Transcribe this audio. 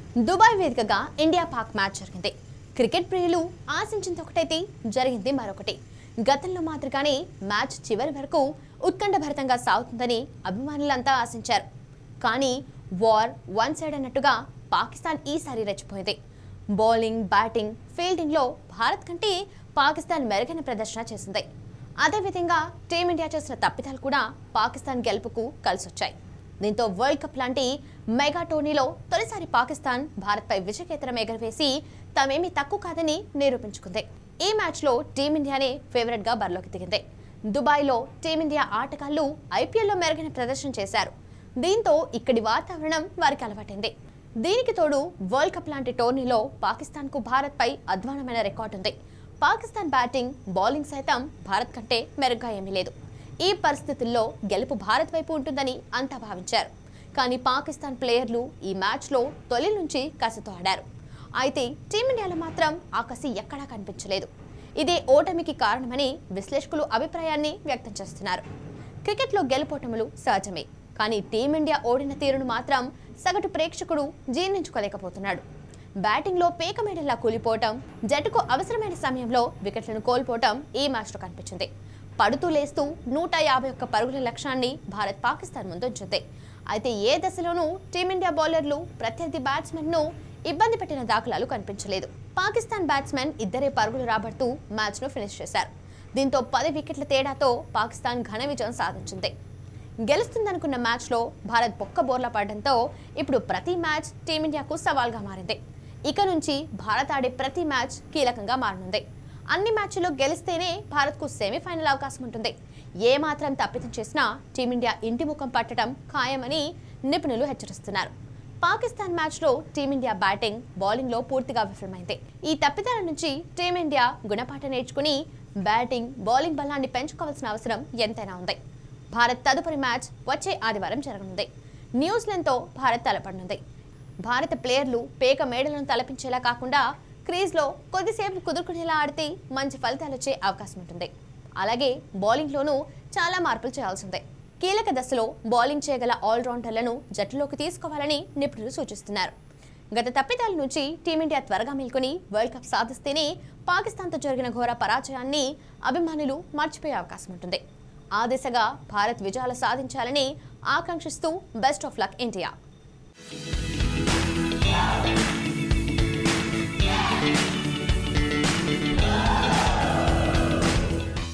Dubai వేదికగా India Pak match జరిగింది cricket ప్రియులు ఆశించింది ఒకటైతే జరిగింది మరొకటి గతంలో మాదిరిగానే మ్యాచ్ చివరి వరకు ఉత్కంఠభరితంగా సాగుతుందని అభిమానులంతా ఆశించారు కానీ వార్ వన్ సైడ్ అన్నట్టుగా పాకిస్తాన్ ఈసారి రెచ్చిపోయింది బౌలింగ్ బ్యాటింగ్ ఫీల్డింగ్లో భారత్ కంటే పాకిస్తాన్ మెరుగైన ప్రదర్శన చేసింది అదేవిధంగా టీమిండియా చేసిన తప్పిదాలు కూడా పాకిస్తాన్ గెలుపుకు కలిసొచ్చాయి దీంతో వరల్డ్ కప్ లాంటి మెగా టోర్నీలో తొలిసారి పాకిస్తాన్ భారత్పై విజయకేతనం ఎగరవేసి తామేమీ తక్కువ కాదని నిరూపించుకుంది ఈ మ్యాచ్లో టీమిండియానే ఫేవరెట్గా బరిలోకి దిగింది దుబాయ్లో టీమిండియా ఆటగాళ్లు ఐపీఎల్లో మెరుగైన ప్రదర్శన చేశారు దీంతో ఇక్కడి వాతావరణం వారికి అలవాటైంది దీనికి తోడు వరల్డ్ కప్ లాంటి టోర్నీలో పాకిస్తాన్కు భారత్పై అధ్వానమైన రికార్డు ఉంది పాకిస్తాన్ బ్యాటింగ్ బౌలింగ్ సైతం భారత్ కంటే మెరుగ్గా ఏమీ లేదు ఈ పరిస్థితుల్లో గెలుపు భారత్ వైపు ఉంటుందని అంతా భావించారు కానీ పాకిస్తాన్ ప్లేయర్లు ఈ మ్యాచ్లో తొలి నుంచి కసితో ఆడారు అయితే టీమిండియాలో మాత్రం ఆ కసి ఎక్కడా కనిపించలేదు ఇదే ఓటమికి కారణమని విశ్లేషకులు అభిప్రాయాన్ని వ్యక్తం చేస్తున్నారు క్రికెట్లో గెలుపోటములు సహజమే కానీ టీమిండియా ఓడిన తీరును మాత్రం సగటు ప్రేక్షకుడు జీర్ణించుకోలేకపోతున్నాడు బ్యాటింగ్లో పేక మేడల్లా కూలిపోవటం జట్టుకు అవసరమైన సమయంలో వికెట్లను కోల్పోవటం ఈ మ్యాచ్లో కనిపించింది పడుతూ లేస్తూ నూట యాభై ఒక్క పరుగుల లక్ష్యాన్ని భారత్ పాకిస్తాన్ ముందుంచింది అయితే ఏ దశలోనూ టీమిండియా బౌలర్లు ప్రత్యర్థి బ్యాట్స్మెన్ను ఇబ్బంది పెట్టిన దాఖలాలు కనిపించలేదు పాకిస్తాన్ బ్యాట్స్మెన్ ఇద్దరే పరుగులు రాబడుతూ మ్యాచ్ను ఫినిష్ చేశారు దీంతో పది వికెట్ల తేడాతో పాకిస్తాన్ ఘన విజయం సాధించింది గెలుస్తుందనుకున్న మ్యాచ్లో భారత్ బొక్క బోర్ల పడడంతో ఇప్పుడు ప్రతి మ్యాచ్ టీమిండియాకు సవాల్గా మారింది ఇక నుంచి భారత్ ఆడే ప్రతి మ్యాచ్ కీలకంగా మారనుంది అన్ని మ్యాచ్ల్లో గెలిస్తేనే భారత్కు సెమీఫైనల్ అవకాశం ఉంటుంది ఏ మాత్రం తప్పిదం చేసినా టీమిండియా ఇంటి ముఖం పట్టడం ఖాయమని నిపుణులు హెచ్చరిస్తున్నారు పాకిస్తాన్ మ్యాచ్లో టీమిండియా బ్యాటింగ్ బౌలింగ్లో పూర్తిగా విఫలమైంది ఈ తప్పిదాల నుంచి టీమిండియా గుణపాఠం నేర్చుకుని బ్యాటింగ్ బౌలింగ్ బలాన్ని పెంచుకోవాల్సిన అవసరం ఎంతైనా ఉంది భారత్ తదుపరి మ్యాచ్ వచ్చే ఆదివారం జరగనుంది న్యూజిలాండ్తో భారత్ తలపడనుంది భారత ప్లేయర్లు పేక మేడలను తలపించేలా కాకుండా క్రీజ్లో కొద్దిసేపు కుదురుకునేలా ఆడితే మంచి ఫలితాలు వచ్చే అవకాశం ఉంటుంది అలాగే బౌలింగ్లోనూ చాలా మార్పులు చేయాల్సిందే కీలక దశలో బౌలింగ్ చేయగల ఆల్రౌండర్లను జట్టులోకి తీసుకోవాలని నిపుణులు సూచిస్తున్నారు గత తప్పిదాల నుంచి టీమిండియా త్వరగా మేల్కొని వరల్డ్ కప్ సాధిస్తేనే పాకిస్తాన్తో జరిగిన ఘోర పరాజయాన్ని అభిమానులు మర్చిపోయే అవకాశం ఉంటుంది ఆ దిశగా భారత్ విజయాలు సాధించాలని ఆకాంక్షిస్తూ బెస్ట్ ఆఫ్ లక్ ఇండియా